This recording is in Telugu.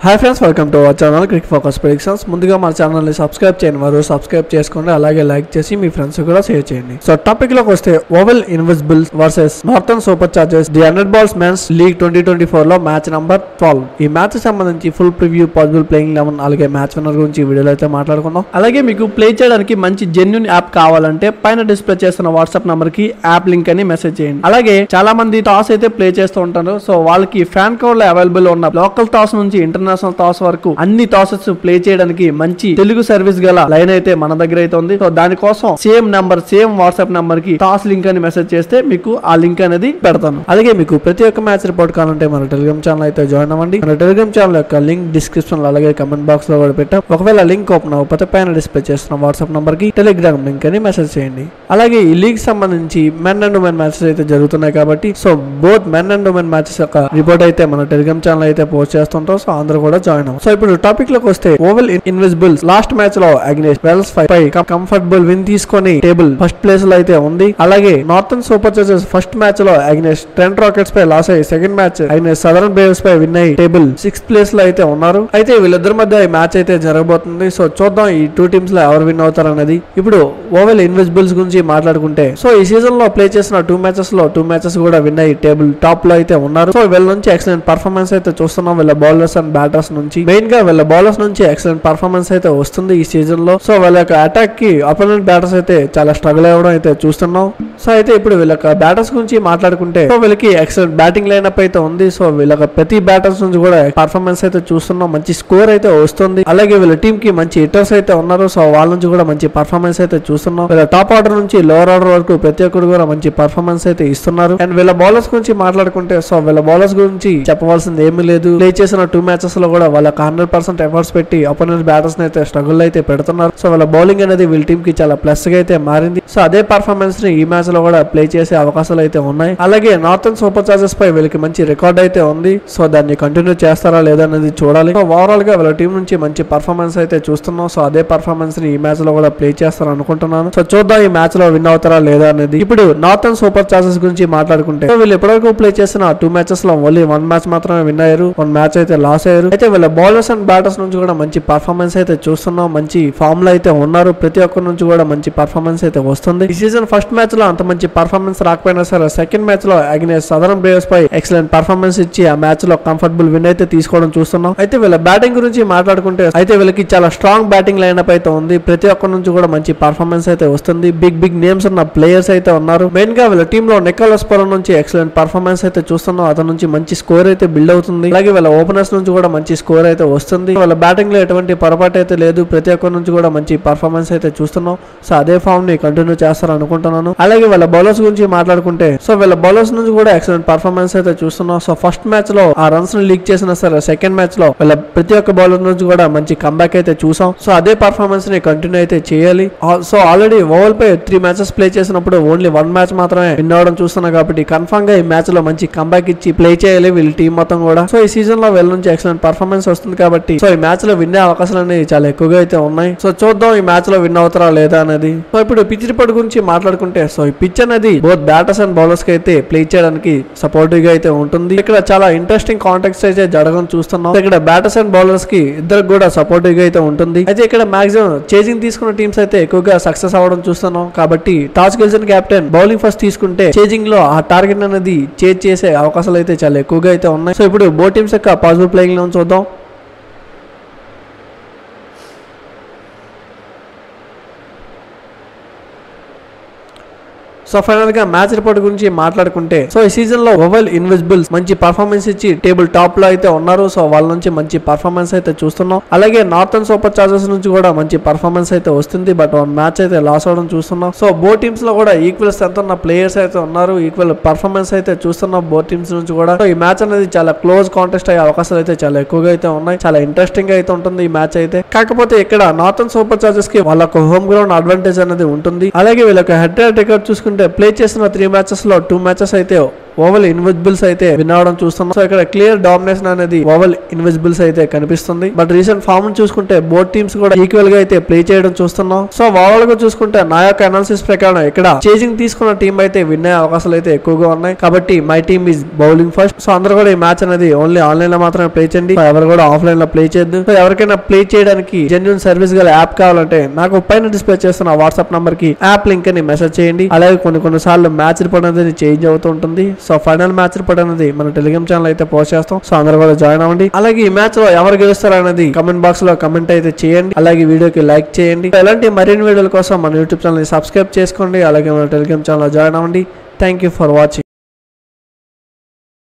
hi friends welcome to our channel Cric Focus predictions ముందుగా మన ఛానల్ ని సబ్స్క్రైబ్ చేయని వారు సబ్స్క్రైబ్ చేసుకోండి అలాగే లైక్ చేసి మీ ఫ్రెండ్స్ కూడా షేర్ చేయండి సో టాపిక్ లోకి వస్తే Oval Invincibles versus Northern Superchargers the Hundred balls men's league twenty twenty four లో మ్యాచ్ నంబర్ ట్వెల్వ్ ఈ మ్యాచ్ సంబంధించి full preview possible playing eleven అలాగే మ్యాచ్ విన్నర్ గురించి ఈ వీడియోలో అయితే మాట్లాడుకుందాం అలాగే మీకు ప్లే చేయడానికి మంచి జెన్యున్ యాప్ కావాలంటే పైన డిస్ప్లే చేస్తున్న వాట్సాప్ నంబర్ కి యాప్ లింక్ అని మెసేజ్ చేయండి అలాగే చాలా మంది టాస్ అయితే ప్లే చేస్తూ ఉంటారు సో వాళ్ళకి ఫ్యాన్ కోడ్ లో అవైలబుల్ ఉన్న లోకల్ టాస్ నుంచి ఇంటర్నేషనల్ టాస్ వరకు అన్ని టాసెస్ ప్లే చేయడానికి మంచి తెలుగు సర్వీస్ గల లైన్ అయితే మన దగ్గర అయితే ఉంది సో దానికోసం same number same WhatsApp number కి టాస్ లింక్ అని మెసేజ్ చేస్తే మీకు ఆ లింక్ అనేది పెడతాను అలాగే మీకు ప్రతి ఒక్క మ్యాచ్ రిపోర్ట్ కావాలంటే మన టెలిగ్రామ్ ఛానల్ అయితే జాయిన్ అవ్వండి మన టెలిగ్రామ్ ఛానల్ యొక్క లింక్ డిస్క్రిప్షన్ లో అలాగే కమెంట్ బాక్స్ లో కూడా పెట్టాం ఒకవేళ లింక్ ఓపెన్ అవ్వకపోతే పైన డిస్ప్లే చేస్తున్న వాట్సాప్ నంబర్ కి టెలిగ్రామ్ లింక్ అని మెసేజ్ చేయండి అలాగే ఈ లీగ్ సంబంధించి మెన్ అండ్ ఉమెన్ మ్యాచెస్ అయితే జరుగుతున్నాయి కాబట్టి so both men and women matches యొక్క రిపోర్ట్ అయితే మన టెలిగ్రామ్ ఛానల్ అయితే పోస్ట్ చేస్తుంటాం సో అందరూ కూడా జాయిన్ అవ్వం సో ఇప్పుడు టాపిక్ లోకి వస్తే ఓవెల్ ఇన్విజిబుల్స్ లాస్ట్ మ్యాచ్ లో అగ్నేష్ వెల్స్ ఫైవ్ పై కంఫర్టబుల్ విన్ తీసుకొని టేబుల్ ఫస్ట్ ప్లేస్ లో అయితే ఉంది అలాగే Northern Superchargers first match లో అగ్నేష్ ట్రెంట్ రాకెట్స్ పై లాస్ అయ్యి second match against Southern Brave పై విన్ అయ్యి టేబుల్ సిక్స్త్ ప్లేస్ లో అయితే ఉన్నారు అయితే వీళ్ళిద్దరి మధ్య ఈ మ్యాచ్ అయితే జరగబోతుంది సో చూద్దాం ఈ టూ టీమ్స్ లో ఎవరు విన్ అవుతారు అనేది ఇప్పుడు ఓవెల్ ఇన్విజిబుల్స్ గురించి మాట్లాడుకుంటే సో ఈ సీజన్ లో ప్లే చేసిన టూ మ్యాచెస్ లో టూ మ్యాచెస్ కూడా విన్ అయ్యి టేబుల్ టాప్ లో అయితే ఉన్నారు సో వీళ్ళ నుంచి ఎక్సలెంట్ పర్ఫార్మెన్స్ అయితే చూస్తున్నాం వీళ్ళ బౌలర్స్ అండ్ బ్యాటర్స్ నుంచి మెయిన్ గా వీళ్ళ బౌలర్స్ నుంచి ఎక్సలెంట్ పర్ఫార్మెన్స్ అయితే వస్తుంది ఈ సీజన్ లో సో వీళ్ళ యొక్క అటాక్ కి అపోనెంట్ బ్యాటర్స్ అయితే చాలా స్ట్రగుల్ అవ్వడం అయితే చూస్తున్నాం సో అయితే ఇప్పుడు వీళ్ళ బ్యాటర్స్ గురించి మాట్లాడుకుంటే సో వీళ్ళకి ఎక్సలెంట్ బ్యాటింగ్ లైనప్ అయితే ఉంది సో వీళ్ళ ప్రతి బ్యాటర్స్ నుంచి కూడా పర్ఫార్మెన్స్ అయితే చూస్తున్నాం మంచి స్కోర్ అయితే వస్తుంది అలాగే వీళ్ళ టీం కి మంచి హిట్టర్స్ అయితే ఉన్నారు సో వాళ్ళ నుంచి కూడా మంచి పర్ఫార్మెన్స్ అయితే చూస్తున్నాం వీళ్ళ టాప్ ఆర్డర్ నుంచి లోవర్ ఆర్డర్ వరకు ప్రతి ఒక్కరు కూడా మంచి పర్ఫార్మెన్స్ అయితే ఇస్తున్నారు అండ్ వీళ్ళ బౌలర్స్ గురించి మాట్లాడుకుంటే సో వీళ్ళ బౌలర్స్ గురించి చెప్పవలసింది ఏమీ లేదు ప్లే చేసిన టూ మ్యాచెస్ లో కూడా వాళ్ళకి హండ్రెడ్ పర్సెంట్ ఎఫర్ట్స్ పెట్టి అపోనెంట్ బ్యాటర్స్ అయితే స్ట్రగుల్ అయితే పెడుతున్నారు సో వాళ్ళ బౌలింగ్ అనేది వీళ్ళ టీం కి చాలా ప్లస్ గా అయితే మారింది సో అదే పర్ఫార్మెన్స్ ని ఈ మ్యాచ్ లో కూడా ప్లే చేసే అవకాశాలు అయితే ఉన్నాయి అలాగే నార్థన్ సూపర్ చార్జెస్ పై వీళ్ళకి మంచి రికార్డ్ అయితే ఉంది సో దాన్ని కంటిన్యూ చేస్తారా లేదా అనేది చూడాలి సో ఓవరాల్ గా వీళ్ళ టీం నుంచి మంచి పర్ఫార్మెన్స్ అయితే చూస్తున్నాం సో అదే పర్ఫార్మెన్స్ ని ఈ మ్యాచ్ లో కూడా ప్లే చేస్తారు అనుకుంటున్నాను సో చూద్దాం ఈ మ్యాచ్ లో విన్ అవుతారా లేదా అనేది ఇప్పుడు నార్థన్ సూపర్ చార్జెస్ గురించి మాట్లాడుకుంటే సో వీళ్ళు ఇప్పటివరకు ప్లే చేసిన టూ మ్యాచెస్ లో ఓన్లీ వన్ మ్యాచ్ మాత్రమే విన్ అయ్యారు వన్ మ్యాచ్ అయితే లాస్ అయ్యారు అయితే వీళ్ళ బౌలర్స్ అండ్ బ్యాటర్స్ నుంచి కూడా మంచి పర్ఫార్మెన్స్ అయితే చూస్తున్నాం మంచి ఫామ్ లో అయితే ఉన్నారు ప్రతి ఒక్కరి నుంచి కూడా మంచి పర్ఫార్మెన్స్ అయితే వస్తుంది ఈ సీజన్ ఫస్ట్ మ్యాచ్ లో అంత మంచి పర్ఫార్మెన్స్ రాకపోయినా సరే సెకండ్ మ్యాచ్ లో అగ్నేస్ సదరన్ బ్రేవర్స్ పై ఎక్సలెంట్ పర్ఫార్మెన్స్ ఇచ్చి ఆ మ్యాచ్ లో కంఫర్టబుల్ విన్ అయితే తీసుకోవడం చూస్తున్నాం అయితే వీళ్ళ బ్యాటింగ్ గురించి మాట్లాడుకుంటే అయితే వీళ్ళకి చాలా స్ట్రాంగ్ బ్యాటింగ్ లైనప్ అయితే ఉంది ప్రతి ఒక్కరి నుంచి కూడా మంచి పర్ఫార్మెన్స్ అయితే వస్తుంది బిగ్ బిగ్ నేమ్స్ ఉన్న ప్లేయర్స్ అయితే ఉన్నారు మెయిన్ గా వీళ్ళ టీమ్ లో నికోలస్ పొరం నుంచి ఎక్సలెంట్ పర్ఫార్మెన్స్ అయితే చూస్తున్నాం అతని నుంచి మంచి స్కోర్ అయితే బిల్డ్ అవుతుంది అలాగే వీళ్ళ ఓపెనర్స్ నుంచి కూడా మంచి స్కోర్ అయితే వస్తుంది వాళ్ళ బ్యాటింగ్ లో ఎటువంటి పొరపాటు అయితే లేదు ప్రతి ఒక్కరి నుంచి కూడా మంచి పర్ఫార్మెన్స్ అయితే చూస్తున్నాం సో అదే ఫామ్ ని కంటిన్యూ చేస్తారు అనుకుంటున్నాను అలాగే వీళ్ళ బౌలర్స్ గురించి మాట్లాడుకుంటే సో వీళ్ళ బౌలర్స్ నుంచి కూడా ఎక్సలెంట్ పర్ఫార్మెన్స్ అయితే చూస్తున్నాం సో ఫస్ట్ మ్యాచ్ లో ఆ రన్స్ ని లీక్ చేసిన సరే సెకండ్ మ్యాచ్ లో వీళ్ళ ప్రతి ఒక్క బౌలర్ నుంచి కూడా మంచి కంబ్యాక్ అయితే చూసాం సో అదే పర్ఫార్మెన్స్ ని కంటిన్యూ అయితే చేయాలి ఆ- సో ఆల్రెడీ ఓవల్ పై త్రీ మ్యాచెస్ ప్లే చేసినప్పుడు ఓన్లీ వన్ మ్యాచ్ మాత్రమే విన్ అవడం చూస్తున్నా కాబట్టి కన్ఫర్మ్ గా ఈ మ్యాచ్ లో మంచి కంబ్యాక్ ఇచ్చి ప్లే చేయాలి వీళ్ళ టీం మొత్తం కూడా సో ఈ సీజన్ లో వీళ్ళ నుంచి ఎక్సలెంట్ పర్ఫార్మెన్స్ వస్తుంది కాబట్టి సో ఈ మ్యాచ్ లో విన్ అవకాశాలు అనేవి చాలా ఎక్కువగా అయితే ఉన్నాయి సో చూద్దాం ఈ మ్యాచ్ లో విన్ అవుతారా లేదా అనేది సో ఇప్పుడు పిచ్ రిపోర్ట్ గురించి మాట్లాడుకుంటే సో ఈ పిచ్ అనేది బోత్ బ్యాటర్స్ అండ్ బౌలర్స్ కి అయితే ప్లే చేయడానికి సపోర్టివ్ గా అయితే ఉంటుంది ఇక్కడ చాలా ఇంట్రెస్టింగ్ కాంటాక్ట్స్ అయితే జరగడం చూస్తున్నాం ఇక్కడ బ్యాటర్స్ అండ్ బౌలర్స్ కి ఇద్దరికి కూడా సపోర్టివ్ గా అయితే ఉంటుంది అయితే ఇక్కడ మాక్సిమం చేజింగ్ తీసుకున్న టీమ్స్ అయితే ఎక్కువగా సక్సెస్ అవ్వడం చూస్తున్నాం కాబట్టి టాస్ గెలిచిన కెప్టెన్ బౌలింగ్ ఫస్ట్ తీసుకుంటే చేజింగ్ లో ఆ టార్గెట్ అనేది చేజ్ చేసే అవకాశాలు అయితే చాలా ఎక్కువగా అయితే ఉన్నాయి సో ఇప్పుడు బో టీమ్స్ యొక్క పాజిబుల్ ప్లేయింగ్ లో చూద్దాం సో ఫైనల్ గా మ్యాచ్ రిపోర్ట్ గురించి మాట్లాడుకుంటే సో ఈ సీజన్ లో ఓవెల్ ఇన్విజిబుల్స్ మంచి పర్ఫార్మెన్స్ ఇచ్చి టేబుల్ టాప్ లో అయితే ఉన్నారు సో వాళ్ళ నుంచి మంచి పర్ఫార్మెన్స్ అయితే చూస్తున్నాం అలాగే నార్థన్ సూపర్ చార్జెస్ నుంచి కూడా మంచి పర్ఫార్మెన్స్ అయితే వస్తుంది బట్ వన్ మ్యాచ్ అయితే లాస్ అవడం చూస్తున్నాం సో బో టీమ్స్ లో కూడా ఈక్వల్ స్ట్రెంత్ ఉన్న ప్లేయర్స్ అయితే ఉన్నారు ఈక్వల్ పర్ఫార్మెన్స్ అయితే చూస్తున్నాం బో టీమ్స్ నుంచి కూడా సో ఈ మ్యాచ్ అనేది చాలా క్లోజ్ కాంటెస్ట్ అయ్యే అవకాశాలు అయితే చాలా ఎక్కువగా అయితే ఉన్నాయి చాలా ఇంట్రెస్టింగ్ అయితే ఉంటుంది ఈ మ్యాచ్ అయితే కాకపోతే ఇక్కడ నార్థన్ సూపర్ చార్జెస్ కి వాళ్ళకు హోమ్ గ్రౌండ్ అడ్వాంటేజ్ అనేది ఉంటుంది అలాగే వీళ్ళకి హెడ్ టు హెడ్ రికార్డ్ చూసుకుంటే ప్లే చేసిన త్రీ మ్యాచెస్ లో టూ మ్యాచెస్ అయితే ఓవల్ ఇన్విజిబుల్స్ అయితే విన్ అవడం చూస్తున్నాం సో ఇక్కడ క్లియర్ డామినేషన్ అనేది ఓవల్ ఇన్విజిబుల్స్ అయితే కనిపిస్తుంది బట్ రీసెంట్ ఫామ్ చూసుకుంటే బోత్ టీమ్స్ కూడా ఈక్వల్ గా అయితే ప్లే చేయడం చూస్తున్నాం సో ఓవరాల్ గా చూసుకుంటే నా యొక్క అనాలిసిస్ ప్రకారం ఇక్కడ చేజింగ్ తీసుకున్న టీం అయితే విన్ అయ్యే అవకాశాలు అయితే ఎక్కువగా ఉన్నాయి కాబట్టి my team is bowling first so అందరూ కూడా ఈ మ్యాచ్ అనేది ఓన్లీ ఆన్లైన్ లో మాత్రమే ప్లే చేయండి సో ఎవరు కూడా ఆఫ్లైన్ లో ప్లే చేయొద్దు సో ఎవరికైనా ప్లే చేయడానికి జెన్యున్ సర్వీస్ గల యాప్ కావాలంటే నాకు పైన డిస్ప్లే చేస్తున్న వాట్సాప్ నంబర్ కి యాప్ లింక్ అని మెసేజ్ చేయండి అలాగే కొన్ని కొన్ని సార్లు మ్యాచ్ రిపోర్ట్ అనేది చేంజ్ అవుతూ ఉంటుంది సో ఫైనల్ మ్యాచ్ రిపోర్ట్ అనేది మన టెలిగ్రామ్ ఛానల్ అయితే పోస్ట్ చేస్తాం సో అందరూ కూడా జాయిన్ అవ్వండి అలాగే ఈ మ్యాచ్ లో ఎవరు గెలుస్తారు అనేది కమెంట్ బాక్స్ లో కమెంట్ అయితే చేయండి అలాగే వీడియోకి లైక్ చేయండి ఇలాంటి మరిన్ని వీడియోల కోసం మన యూట్యూబ్ ఛానల్ సబ్స్క్రైబ్ చేసుకోండి అలాగే మన టెలిగ్రామ్ ఛానల్ జాయిన్ అవ్వండి థ్యాంక్ యూ ఫర్ వాచింగ్